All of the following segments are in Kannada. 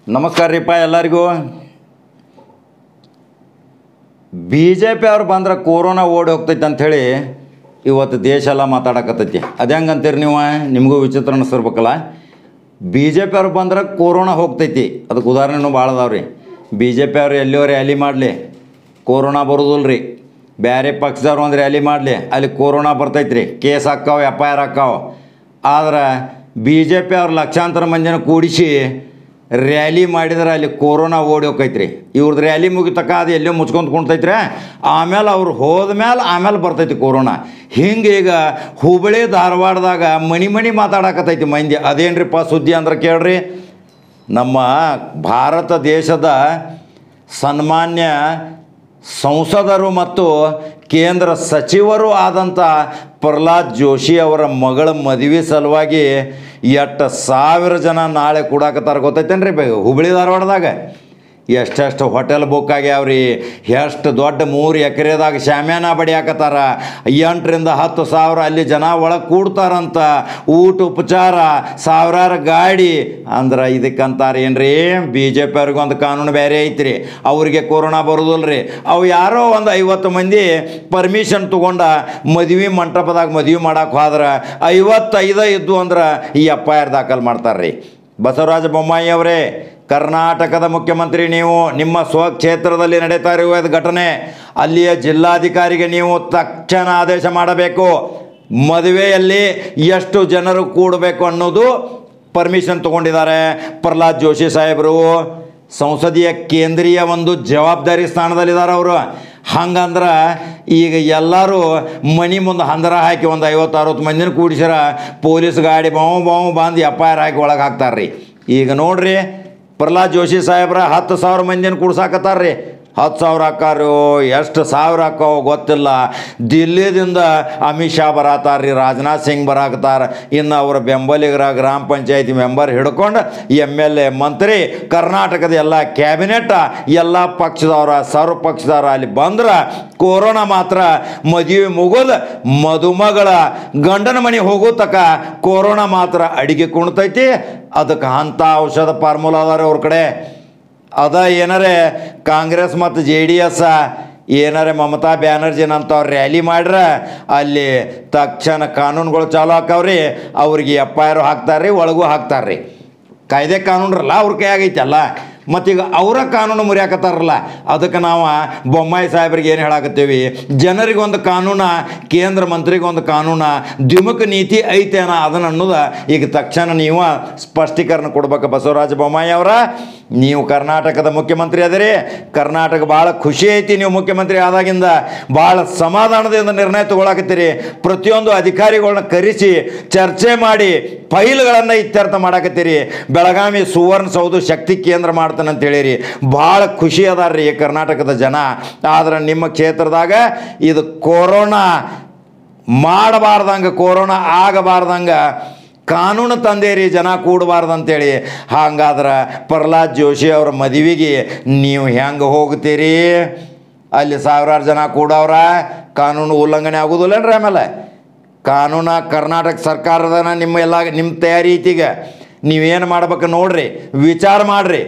ನಮಸ್ಕಾರ ರೀಪ್ಪ ಎಲ್ಲರಿಗೂ ಬಿ ಜೆ ಪಿ ಅವ್ರು ಬಂದ್ರೆ ಕೊರೋನಾ ಓಡಿ ಹೋಗ್ತೈತೆ ಅಂಥೇಳಿ ಇವತ್ತು ದೇಶ ಎಲ್ಲ ಮಾತಾಡಕತ್ತೈತಿ ಅದು ಹೆಂಗೆ ಅಂತೀರಿ ನೀವು ನಿಮಗೂ ವಿಚಿತ್ರ ಅನಿಸ್ತಿರ್ಬೇಕಲ್ಲ ಬಿ ಜೆ ಪಿ ಅವ್ರು ಬಂದ್ರೆ ಕೊರೋನಾ ಹೋಗ್ತೈತಿ ಅದಕ್ಕೆ ಉದಾಹರಣೆನೂ ಭಾಳ ಅದಾವ ರೀ ಬಿ ಜೆ ಪಿ ಅವ್ರು ಎಲ್ಲಿಯೋ ರ್ಯಾಲಿ ಮಾಡಲಿ ಕೊರೋನಾ ಬರೋದಿಲ್ಲ ರೀ ಬೇರೆ ಪಕ್ಷದವ್ರು ಒಂದು ರ್ಯಾಲಿ ಮಾಡಲಿ ಅಲ್ಲಿ ಕೊರೋನಾ ಬರ್ತೈತೆ ರೀ ಕೇಸ್ ಹಾಕ್ಕಾವ ಎಫ್ ಐ ಆರ್ ಹಾಕ್ಕಾವ ಆದ್ರೆ ಬಿ ಜೆ ಪಿ ಅವ್ರು ಲಕ್ಷಾಂತರ ಮಂದಿನ ಕೂಡಿಸಿ ರ್ಯಾಲಿ ಮಾಡಿದ್ರೆ ಅಲ್ಲಿ ಕೊರೋನಾ ಓಡಿ ಹೋಗೈತ್ರಿ ಇವ್ರದ್ದು ರ್ಯಾಲಿ ಮುಗಿತಕ್ಕ ಅದು ಎಲ್ಲೋ ಮುಚ್ಕೊಂತ ಕುಣ್ತೈತ್ರಿ ಆಮೇಲೆ ಅವ್ರು ಹೋದ್ಮೇಲೆ ಆಮೇಲೆ ಬರ್ತೈತಿ ಕೊರೋನಾ ಹಿಂಗೆ ಈಗ ಹುಬ್ಬಳ್ಳಿ ಧಾರವಾಡದಾಗ ಮಣಿ ಮಣಿ ಮಾತಾಡಕತ್ತೈತಿ ಮಂದಿ ಅದೇನ್ರಿಪ್ಪ ಸುದ್ದಿ ಅಂದ್ರೆ ಕೇಳ್ರಿ ನಮ್ಮ ಭಾರತ ದೇಶದ ಸನ್ಮಾನ್ಯ ಸಂಸದರು ಮತ್ತು ಕೇಂದ್ರ ಸಚಿವರು ಆದಂಥ ಪ್ರಹ್ಲಾದ್ ಜೋಶಿ ಅವರ ಮಗಳ ಮದುವೆ ಸಲುವಾಗಿ ಎಷ್ಟು ಸಾವಿರ ಜನ ನಾಳೆ ಕೂಡಾಕತ್ತಾರ ಗೊತ್ತೈತೇನ್ರಿ ಬೆ ಹುಬ್ಳಿ ಧಾರವಾಡದಾಗ ಎಷ್ಟೆಷ್ಟು ಹೋಟೆಲ್ ಬುಕ್ ಆಗ್ಯಾವ್ರಿ ಎಷ್ಟು ದೊಡ್ಡ ಮೂರು ಎಕರೆದಾಗ ಶಾಮ್ಯಾನ ಬಡಿಯಾಕತ್ತಾರ ಎಂಟರಿಂದ ಹತ್ತು ಸಾವಿರ ಅಲ್ಲಿ ಜನ ಒಳಗೆ ಕೂಡ್ತಾರಂತ ಊಟ ಉಪಚಾರ ಸಾವಿರಾರು ಗಾಡಿ ಅಂದ್ರೆ ಇದಕ್ಕಂತಾರೆ ಏನ್ರಿ ಬಿ ಜೆ ಪಿ ಅವ್ರಿಗೆ ಒಂದು ಕಾನೂನು ಬೇರೆ ಐತ್ರಿ ಅವ್ರಿಗೆ ಕೊರೋನಾ ಬರೋದಿಲ್ಲ ರೀ ಅವು ಯಾರೋ ಒಂದು ಐವತ್ತು ಮಂದಿ ಪರ್ಮಿಷನ್ ತೊಗೊಂಡ ಮದುವೆ ಮಂಟಪದಾಗ ಮದುವೆ ಮಾಡಕ್ಕೆ ಹೋದ್ರೆ ಐವತ್ತೈದು ಇದ್ದು ಅಂದ್ರೆ ಈ ಎಫ್ ಐ ಆರ್ ದಾಖಲು ಮಾಡ್ತಾರೆ ರೀ ಬಸವರಾಜ ಬೊಮ್ಮಾಯಿ ಅವರೇ ಕರ್ನಾಟಕದ ಮುಖ್ಯಮಂತ್ರಿ ನೀವು ನಿಮ್ಮ ಸ್ವಕ್ಷೇತ್ರದಲ್ಲಿ ನಡೀತಾ ಇರುವ ಘಟನೆ ಅಲ್ಲಿಯ ಜಿಲ್ಲಾಧಿಕಾರಿಗೆ ನೀವು ತಕ್ಷಣ ಆದೇಶ ಮಾಡಬೇಕು ಮದುವೆಯಲ್ಲಿ ಎಷ್ಟು ಜನರು ಕೂಡಬೇಕು ಅನ್ನೋದು ಪರ್ಮಿಷನ್ ತಗೊಂಡಿದ್ದಾರೆ ಪ್ರಹ್ಲಾದ್ ಜೋಶಿ ಸಾಹೇಬರು ಸಂಸದೀಯ ಕೇಂದ್ರೀಯ ಒಂದು ಜವಾಬ್ದಾರಿ ಸ್ಥಾನದಲ್ಲಿದ್ದಾರೆ ಅವರು ಹಂಗಂದ್ರೆ ಈಗ ಎಲ್ಲರೂ ಮನೆ ಮುಂದೆ ಹಂದರ ಹಾಕಿ ಒಂದು ಐವತ್ತು ಅರವತ್ತು ಮಂದಿನ ಕೂಡಿಸ್ಯಾರ ಪೊಲೀಸ್ ಗಾಡಿ ಬಾವು ಬಾವು ಬಂದು ಎಫ್ ಐ ಆರ್ ಹಾಕಿ ಒಳಗೆ ಹಾಕ್ತಾರೆ ರೀ ಈಗ ನೋಡ್ರಿ ಪ್ರಹ್ಲಾದ್ ಜೋಶಿ ಸಾಹೇಬ್ರ ಹತ್ತು ಸಾವಿರ ಮಂದಿನ ಕೂಡ್ಸಾಕತ್ತಾರ ರೀ ಹತ್ತು ಸಾವಿರ ಹಾಕಾರು ಎಷ್ಟು ಸಾವಿರ ಹಾಕಾವ ಗೊತ್ತಿಲ್ಲ ದಿಲ್ಲಿದಿಂದ ಅಮಿತ್ ಶಾ ಬರತ್ತಾರ ರೀ ರಾಜನಾಥ್ ಸಿಂಗ್ ಬರಾಕತ್ತಾರ ಇನ್ನು ಅವರ ಬೆಂಬಲಿಗರ ಗ್ರಾಮ ಪಂಚಾಯತಿ ಮೆಂಬರ್ ಹಿಡ್ಕೊಂಡು ಎಮ್ ಎಲ್ ಎ ಮಂತ್ರಿ ಕರ್ನಾಟಕದ ಎಲ್ಲ ಕ್ಯಾಬಿನೆಟ್ ಎಲ್ಲ ಪಕ್ಷದವ್ರ ಸರ್ವ ಪಕ್ಷದವ್ರ ಅಲ್ಲಿ ಬಂದ್ರೆ ಕೊರೋನಾ ಮಾತ್ರ ಮದುವೆ ಮುಗಿದು ಮದುಮಗಳ ಗಂಡನ ಮನೆ ಹೋಗೋ ತಕ ಕೊರೋನಾ ಮಾತ್ರ ಅಡಿಗೆ ಕುಣ್ತೈತಿ ಅದಕ್ಕೆ ಅಂಥ ಔಷಧ ಫಾರ್ಮುಲಾ ಅದಾರ ಅವ್ರ ಕಡೆ ಅದ ಏನಾರೆ ಕಾಂಗ್ರೆಸ್ ಮತ್ತು ಜೆ ಡಿ ಎಸ್ ಏನಾರೆ ಮಮತಾ ಬ್ಯಾನರ್ಜಿನಂಥವ್ರು ರ್ಯಾಲಿ ಮಾಡ್ರೆ ಅಲ್ಲಿ ತಕ್ಷಣ ಕಾನೂನುಗಳು ಚಾಲು ಹಾಕವ್ರಿ ಅವ್ರಿಗೆ ಎಫ್ ಐ ಆರ್ ಹಾಕ್ತಾರೆ ಒಳಗೂ ಹಾಕ್ತಾರೆ ರೀ ಕಾಯ್ದೆ ಕಾನೂನರಲ್ಲ ಅವ್ರ ಕೈಯಾಗೈತಲ್ಲ ಮತ್ತೀಗ ಅವರ ಕಾನೂನು ಮುರಿಯಾಕತ್ತಾರಲ್ಲ ಅದಕ್ಕೆ ನಾವು ಬೊಮ್ಮಾಯಿ ಸಾಹೇಬ್ರಿಗೆ ಏನು ಹೇಳಾಕತ್ತೀವಿ ಜನರಿಗೊಂದು ಕಾನೂನ ಕೇಂದ್ರ ಮಂತ್ರಿಗೊಂದು ಕಾನೂನ ದ್ವಿಮುಖ ನೀತಿ ಐತೇನ ಅದನ್ನು ಅನ್ನೋದು ಈಗ ತಕ್ಷಣ ನೀವು ಸ್ಪಷ್ಟೀಕರಣ ಕೊಡ್ಬೇಕು ಬಸವರಾಜ ಬೊಮ್ಮಾಯಿ ಅವರ ನೀವು ಕರ್ನಾಟಕದ ಮುಖ್ಯಮಂತ್ರಿ ಅದರಿ ಕರ್ನಾಟಕ ಭಾಳ ಖುಷಿ ಐತಿ ನೀವು ಮುಖ್ಯಮಂತ್ರಿ ಆದಾಗಿಂದ ಭಾಳ ಸಮಾಧಾನದಿಂದ ನಿರ್ಣಯ ತಗೊಳಕತ್ತೀರಿ ಪ್ರತಿಯೊಂದು ಅಧಿಕಾರಿಗಳನ್ನ ಕರೆಸಿ ಚರ್ಚೆ ಮಾಡಿ ಫೈಲ್ಗಳನ್ನು ಇತ್ಯರ್ಥ ಮಾಡಾಕತ್ತೀರಿ ಬೆಳಗಾವಿ ಸುವರ್ಣಸೌಧ ಶಕ್ತಿ ಕೇಂದ್ರ ಮಾಡ್ತಾನೆ ಅಂತ ಹೇಳಿರಿ ಭಾಳ ಖುಷಿ ಅದಾರ್ರಿ ಕರ್ನಾಟಕದ ಜನ ಆದ್ರೆ ನಿಮ್ಮ ಕ್ಷೇತ್ರದಾಗ ಇದು ಕೊರೋನಾ ಮಾಡಬಾರ್ದಂಗೆ ಕೊರೋನಾ ಆಗಬಾರ್ದಂಗೆ ಕಾನೂನು ತಂದೇರಿ ಜನ ಕೂಡಬಾರ್ದು ಅಂತೇಳಿ ಹಂಗಾದ್ರೆ ಪ್ರಹ್ಲಾದ್ ಜೋಶಿ ಅವ್ರ ಮದುವೆಗೆ ನೀವು ಹೆಂಗೆ ಹೋಗ್ತೀರಿ ಅಲ್ಲಿ ಸಾವಿರಾರು ಜನ ಕೂಡವ್ರ ಕಾನೂನು ಉಲ್ಲಂಘನೆ ಆಗೋದಿಲ್ಲನ್ರಿ ಆಮೇಲೆ ಕಾನೂನ ಕರ್ನಾಟಕ ಸರ್ಕಾರದ ನಿಮ್ಮ ಎಲ್ಲ ನಿಮ್ಮ ತಯಾರಿ ಐತಿಗ ನೀವೇನು ಮಾಡ್ಬೇಕು ನೋಡ್ರಿ ವಿಚಾರ ಮಾಡಿರಿ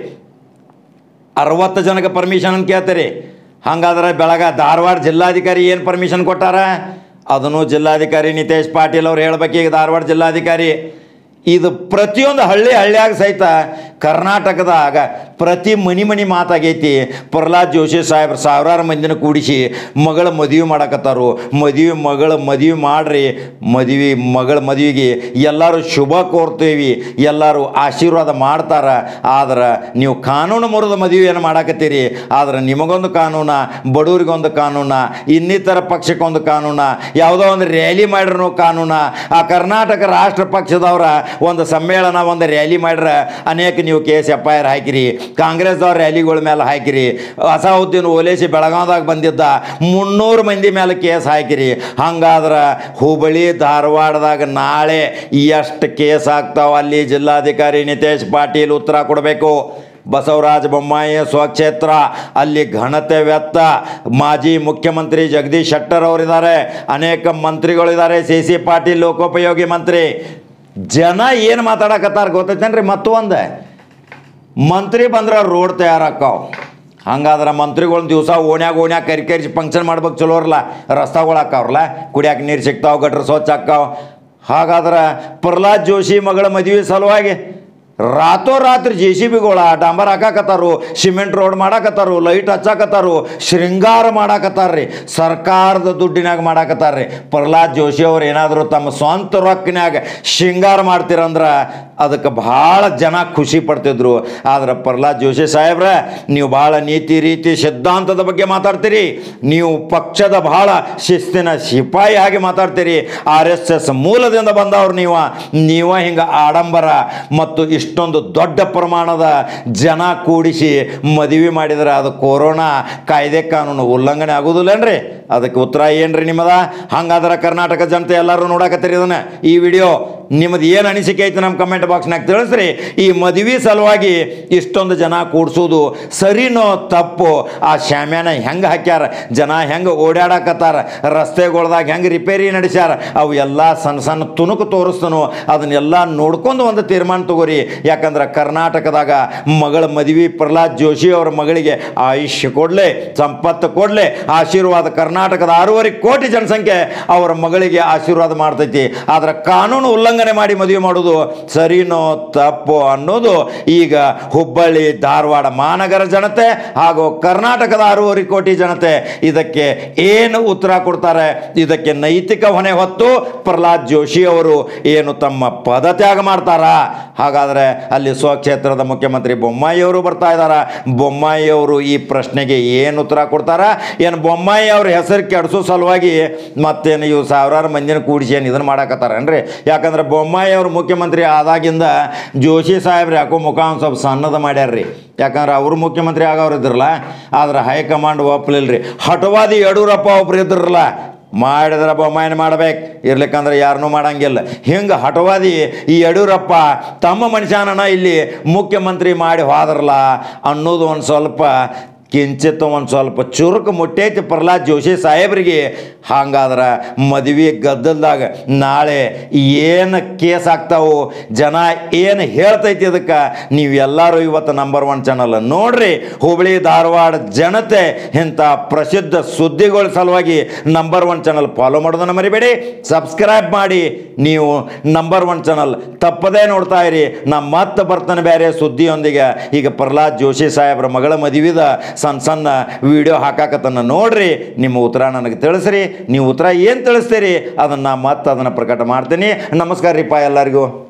ಅರವತ್ತು ಜನಕ್ಕೆ ಪರ್ಮಿಷನ್ ಅಂತ ಕೇಳ್ತೀರಿ ಹಂಗಾದ್ರೆ ಬೆಳಗ ಧಾರವಾಡ ಜಿಲ್ಲಾಧಿಕಾರಿ ಏನು ಪರ್ಮಿಷನ್ ಕೊಟ್ಟಾರ ಅದನ್ನು ಜಿಲ್ಲಾಧಿಕಾರಿ ನಿತೇಶ್ ಪಾಟೀಲ್ ಅವ್ರು ಹೇಳ್ಬೇಕೀಗ ಧಾರವಾಡ ಜಿಲ್ಲಾಧಿಕಾರಿ ಇದು ಪ್ರತಿಯೊಂದು ಹಳ್ಳಿ ಹಳ್ಳಿಯಾಗ ಸಹಿತ ಕರ್ನಾಟಕದಾಗ ಪ್ರತಿ ಮನಿ ಮನಿ ಮಾತಾಗೈತಿ ಪ್ರಹ್ಲಾದ್ ಜೋಶಿ ಸಾಹೇಬ್ರು ಸಾವಿರಾರು ಮಂದಿನ ಕೂಡಿಸಿ ಮಗಳ ಮದುವೆ ಮಾಡಕತ್ತಾರು ಮದುವೆ ಮಗಳ ಮದುವೆ ಮಾಡ್ರಿ ಮದುವೆ ಮಗಳ ಮದುವೆಗೆ ಎಲ್ಲರೂ ಶುಭ ಕೋರ್ತೀವಿ ಎಲ್ಲರೂ ಆಶೀರ್ವಾದ ಮಾಡ್ತಾರ ಆದ್ರೆ ನೀವು ಕಾನೂನು ಮುರಿದ ಮದುವೆಯನ್ನು ಮಾಡಾಕತ್ತೀರಿ ಆದ್ರೆ ನಿಮಗೊಂದು ಕಾನೂನ ಬಡವರಿಗೊಂದು ಕಾನೂನ ಇನ್ನಿತರ ಪಕ್ಷಕ್ಕೊಂದು ಕಾನೂನ ಯಾವುದೋ ಒಂದು ರ್ಯಾಲಿ ಮಾಡಿರೋ ಕಾನೂನ ಆ ಕರ್ನಾಟಕ ರಾಷ್ಟ್ರ ಪಕ್ಷದವರ ಒಂದು ಸಮ್ಮೇಳನ ಒಂದು ರ್ಯಾಲಿ ಮಾಡ್ರೆ ಅನೇಕ ನೀವು ಕೇಸ್ ಎಫ್ ಐ ಆರ್ ಹಾಕಿರಿ ಕಾಂಗ್ರೆಸ್ದವ್ರ ರ್ಯಾಲಿಗಳ ಮೇಲೆ ಹಾಕಿರಿ ಅಸಾವುದ್ದೀನ್ ಓಲೇಸಿ ಬೆಳಗಾವ್ದಾಗ ಬಂದಿದ್ದ ಮುನ್ನೂರು ಮಂದಿ ಮೇಲೆ ಕೇಸ್ ಹಾಕಿರಿ ಹಂಗಾದ್ರೆ ಹುಬ್ಬಳ್ಳಿ ಧಾರವಾಡದಾಗ ನಾಳೆ ಎಷ್ಟು ಕೇಸ್ ಆಗ್ತಾವ ಅಲ್ಲಿ ಜಿಲ್ಲಾಧಿಕಾರಿ ನಿತೇಶ್ ಪಾಟೀಲ್ ಉತ್ತರ ಕೊಡಬೇಕು ಬಸವರಾಜ ಬೊಮ್ಮಾಯಿ ಸ್ವಕ್ಷೇತ್ರ ಅಲ್ಲಿ ಘನತೆ ವ್ಯತ್ತ ಮಾಜಿ ಮುಖ್ಯಮಂತ್ರಿ ಜಗದೀಶ್ ಶೆಟ್ಟರ್ ಅವರಿದ್ದಾರೆ ಅನೇಕ ಮಂತ್ರಿಗಳಿದ್ದಾರೆ ಸಿ ಸಿ ಪಾಟೀಲ್ ಲೋಕೋಪಯೋಗಿ ಮಂತ್ರಿ ಜನ ಏನು ಮಾತಾಡಕತ್ತಾರ ಗೊತ್ತೈತೇನ್ರಿ ಮತ್ತೊಂದು ಮಂತ್ರಿ ಬಂದ್ರೆ ರೋಡ್ ತಯಾರಾಕಾವ ಹಂಗಾದ್ರೆ ಮಂತ್ರಿಗಳನ್ನ ದಿವಸ ಓಣ್ಯಾಗ ಓಣ್ಯಾಗ ಕರಿ ಕರಿಸಿ ಫಂಕ್ಷನ್ ಮಾಡ್ಬೇಕು ಚಲೋ ಇರಲ್ಲ ರಸ್ತಾಗಳು ಹಾಕಾವ್ರಲ್ಲ ಕುಡಿಯಾಕ ನೀರು ಸಿಗ್ತಾವ ಗಟ್ರ ಸ್ವಚ್ಛ ಹಾಕಾವ ಹಾಗಾದ್ರೆ ಪ್ರಹ್ಲಾದ್ ಜೋಶಿ ಮಗಳ ಮದುವೆ ಸಲುವಾಗಿ ರಾತ್ರೋರಾತ್ರಿ ಜೆ ಸಿ ಬಿಗಳ ಡಾಂಬರ್ ಹಾಕಾಕತ್ತಾರು ಸಿಮೆಂಟ್ ರೋಡ್ ಮಾಡಾಕತ್ತಾರು ಲೈಟ್ ಹಚ್ಚಾಕತ್ತಾರು ಶೃಂಗಾರ ಮಾಡಾಕತ್ತಾರ್ರಿ ಸರ್ಕಾರದ ದುಡ್ಡಿನಾಗ ಮಾಡಾಕತ್ತಾರ್ರಿ ಪ್ರಹ್ಲಾದ್ ಜೋಶಿ ಅವ್ರು ಏನಾದರೂ ತಮ್ಮ ಸ್ವಂತ ರೊಕ್ಕಿನಾಗ ಶೃಂಗಾರ ಮಾಡ್ತೀರಂದ್ರೆ ಅದಕ್ಕೆ ಭಾಳ ಜನ ಖುಷಿ ಪಡ್ತಿದ್ರು ಆದ್ರೆ ಪ್ರಹ್ಲಾದ್ ಜೋಶಿ ಸಾಹೇಬ್ರ ನೀವು ಭಾಳ ನೀತಿ ರೀತಿ ಸಿದ್ಧಾಂತದ ಬಗ್ಗೆ ಮಾತಾಡ್ತೀರಿ ನೀವು ಪಕ್ಷದ ಭಾಳ ಶಿಸ್ತಿನ ಸಿಪಾಯಿ ಹಾಗೆ ಮಾತಾಡ್ತೀರಿ ಆರ್ ಎಸ್ ಎಸ್ ಮೂಲದಿಂದ ಬಂದವ್ರು ನೀವು ನೀವು ಹಿಂಗೆ ಆಡಂಬರ ಮತ್ತು ಇಷ್ಟೊಂದು ದೊಡ್ಡ ಪ್ರಮಾಣದ ಜನ ಕೂಡಿಸಿ ಮದುವೆ ಮಾಡಿದ್ರೆ ಅದು ಕೊರೋನಾ ಕಾಯ್ದೆ ಕಾನೂನು ಉಲ್ಲಂಘನೆ ಆಗೋದಿಲ್ಲನ್ರಿ ಅದಕ್ಕೆ ಉತ್ತರ ಏನ್ರಿ ನಿಮ್ಮದ ಹಂಗಾದ್ರೆ ಕರ್ನಾಟಕ ಜನತೆ ಎಲ್ಲರೂ ನೋಡಕತ್ತೀರಿ ಇದನ್ನ ಈ ವಿಡಿಯೋ ನಿಮ್ಮದು ಏನು ಅನಿಸಿಕೆ ಐತೆ ನಮ್ಮ ಕಮೆಂಟ್ ಬಾಕ್ಸ್ನಾಗ ತಿಳಿಸ್ರಿ ಈ ಮದುವೆ ಸಲುವಾಗಿ ಇಷ್ಟೊಂದು ಜನ ಕೂಡ್ಸೋದು ಸರಿನೋ ತಪ್ಪು ಆ ಶಾಮ್ಯಾನ ಹೆಂಗೆ ಹಾಕ್ಯಾರ ಜನ ಹೆಂಗೆ ಓಡಾಡಕತ್ತಾರ ರಸ್ತೆಗಳ್ದಾಗ ಹೆಂಗೆ ರಿಪೇರಿ ನಡೆಸ್ಯಾರ ಅವು ಎಲ್ಲ ಸಣ್ಣ ಸಣ್ಣ ತುಣುಕು ತೋರಿಸ್ತನು ಅದನ್ನೆಲ್ಲ ನೋಡ್ಕೊಂಡು ಒಂದು ತೀರ್ಮಾನ ತಗೋರಿ ಯಾಕಂದ್ರೆ ಕರ್ನಾಟಕದಾಗ ಮಗಳ ಮದುವೆ ಪ್ರಹ್ಲಾದ್ ಜೋಶಿ ಅವರ ಮಗಳಿಗೆ ಆಯುಷ್ಯ ಕೊಡಲೆ ಸಂಪತ್ತು ಕೊಡಲೆ ಆಶೀರ್ವಾದ ಕರ್ನಾಟಕದ ಆರೂವರೆ ಕೋಟಿ ಜನಸಂಖ್ಯೆ ಅವರ ಮಗಳಿಗೆ ಆಶೀರ್ವಾದ ಮಾಡ್ತೈತಿ ಆದ್ರೆ ಕಾನೂನು ಉಲ್ಲಂಘನೆ ಮಾಡಿ ಮದುವೆ ಮಾಡೋದು ಸರಿನೋ ತಪ್ಪು ಅನ್ನೋದು ಈಗ ಹುಬ್ಬಳ್ಳಿ ಧಾರವಾಡ ಮಹಾನಗರ ಜನತೆ ಹಾಗೂ ಕರ್ನಾಟಕದ ಆರೂವರೆ ಕೋಟಿ ಜನತೆ ಇದಕ್ಕೆ ಏನು ಉತ್ತರ ಕೊಡ್ತಾರೆ ಇದಕ್ಕೆ ನೈತಿಕ ಹೊಣೆ ಹೊತ್ತು ಪ್ರಹ್ಲಾದ್ ಜೋಶಿ ಅವರು ಏನು ತಮ್ಮ ಪದತ್ಯಾಗ ಮಾಡ್ತಾರ ಹಾಗಾದರೆ ಅಲ್ಲಿ ಸ್ವಕ್ಷೇತ್ರದ ಮುಖ್ಯಮಂತ್ರಿ ಬೊಮ್ಮಾಯಿ ಅವರು ಬರ್ತಾ ಇದ್ದಾರ ಬೊಮ್ಮಾಯಿ ಅವರು ಈ ಪ್ರಶ್ನೆಗೆ ಏನು ಉತ್ತರ ಕೊಡ್ತಾರ ಏನು ಬೊಮ್ಮಾಯಿ ಅವ್ರ ಹೆಸರು ಕೆಡಿಸೋ ಸಲುವಾಗಿ ಮತ್ತೇನು ಇವು ಸಾವಿರಾರು ಮಂದಿನ ಕೂಡಿಸಿ ಏನು ಇದನ್ನು ಮಾಡಾಕತ್ತಾರೇನ್ರಿ ಯಾಕಂದ್ರೆ ಬೊಮ್ಮಾಯಿ ಅವರು ಮುಖ್ಯಮಂತ್ರಿ ಆದಾಗಿಂದ ಜೋಶಿ ಸಾಹೇಬ್ರು ಯಾಕೋ ಮುಖ ಒಂದು ಸ್ವಲ್ಪ ಸಣ್ಣದ ಮಾಡ್ಯಾರ್ರಿ ಯಾಕಂದ್ರೆ ಅವರು ಮುಖ್ಯಮಂತ್ರಿ ಆಗೋರು ಇದ್ರಲ್ಲ ಆದ್ರೆ ಹೈಕಮಾಂಡ್ ಒಪ್ಪಲಿಲ್ರಿ ಹಠವಾದಿ ಯಡಿಯೂರಪ್ಪ ಒಬ್ರು ಇದ್ರಲ್ಲ ಮಾಡಿದ್ರೆ ಬೊಮ್ಮಾಯಿನ ಮಾಡ್ಬೇಕು ಇರ್ಲಿಕ್ಕಂದ್ರೆ ಯಾರನ್ನೂ ಮಾಡಂಗಿಲ್ಲ ಹಿಂಗೆ ಹಠವಾದಿ ಈ ಯಡಿಯೂರಪ್ಪ ತಮ್ಮ ಮನುಷ್ಯನನ್ನ ಇಲ್ಲಿ ಮುಖ್ಯಮಂತ್ರಿ ಮಾಡಿ ಹೋದ್ರಲ್ಲ ಅನ್ನೋದು ಒಂದು ಸ್ವಲ್ಪ ಕಿಂಚಿತ್ ಒಂದು ಸ್ವಲ್ಪ ಚುರುಕು ಮುಟ್ಟೈತಿ ಪ್ರಹ್ಲಾದ್ ಜೋಶಿ ಸಾಹೇಬ್ರಿಗೆ ಹಂಗಾದ್ರೆ ಮದುವೆ ಗದ್ದಲ್ದಾಗ ನಾಳೆ ಏನು ಕೇಸ್ ಆಗ್ತಾವು ಜನ ಏನು ಹೇಳ್ತೈತಿ ಅದಕ್ಕೆ ನೀವೆಲ್ಲರೂ ಇವತ್ತು ನಂಬರ್ ಒನ್ ಚಾನಲ್ ನೋಡ್ರಿ ಹುಬ್ಳಿ ಧಾರವಾಡ ಜನತೆ ಇಂಥ ಪ್ರಸಿದ್ಧ ಸುದ್ದಿಗಳ ಸಲುವಾಗಿ ನಂಬರ್ ಒನ್ ಚಾನಲ್ ಫಾಲೋ ಮಾಡೋದನ್ನು ಮರಿಬೇಡಿ ಸಬ್ಸ್ಕ್ರೈಬ್ ಮಾಡಿ ನೀವು ನಂಬರ್ ಒನ್ ಚಾನಲ್ ತಪ್ಪದೇ ನೋಡ್ತಾ ಇರಿ ನಾ ಮತ್ತೆ ಬರ್ತಾನೆ ಬೇರೆ ಸುದ್ದಿಯೊಂದಿಗೆ ಈಗ ಪ್ರಹ್ಲಾದ್ ಜೋಶಿ ಸಾಹೇಬ್ರ ಮಗಳ ಮದುವಿದ ಸಣ್ಣ ಸಣ್ಣ ವಿಡಿಯೋ ಹಾಕಾಕತ್ತನ್ನ ನೋಡ್ರಿ ನಿಮ್ಮ ಉತ್ತರ ನನಗೆ ತಿಳಿಸ್ರಿ ನೀವು ಉತ್ತರ ಏನು ತಿಳಿಸ್ತೀರಿ ಅದನ್ನು ಮತ್ತೆ ಅದನ್ನು ಪ್ರಕಟ ಮಾಡ್ತೀನಿ ನಮಸ್ಕಾರ ರೀಪ್ಪ ಎಲ್ಲರಿಗೂ